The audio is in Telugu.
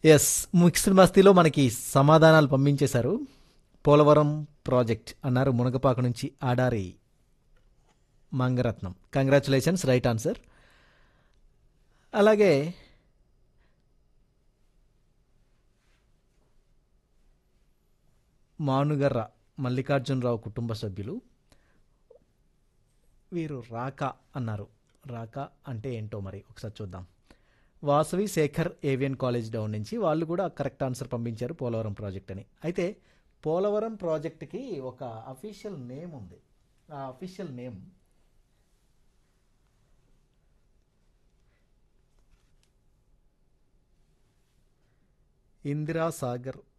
ఎస్ మిక్స్డ్ మస్తీలో మనకి సమాధానాలు పంపించేశారు పోలవరం ప్రాజెక్ట్ అన్నారు మునగపాక నుంచి Adari Mangaratnam congratulations right answer అలాగే మానుగర్ర మల్లికార్జునరావు కుటుంబ సభ్యులు వీరు రాక అన్నారు రాక అంటే ఏంటో మరి ఒకసారి చూద్దాం వాసవి శేఖర్ ఏవియన్ కాలేజ్ డౌన్ నుంచి వాళ్ళు కూడా కరెక్ట్ ఆన్సర్ పంపించారు పోలవరం ప్రాజెక్ట్ అని అయితే పోలవరం ప్రాజెక్ట్కి ఒక అఫీషియల్ నేమ్ ఉంది ఆ అఫీషియల్ నేమ్ ఇందిరా సాగర్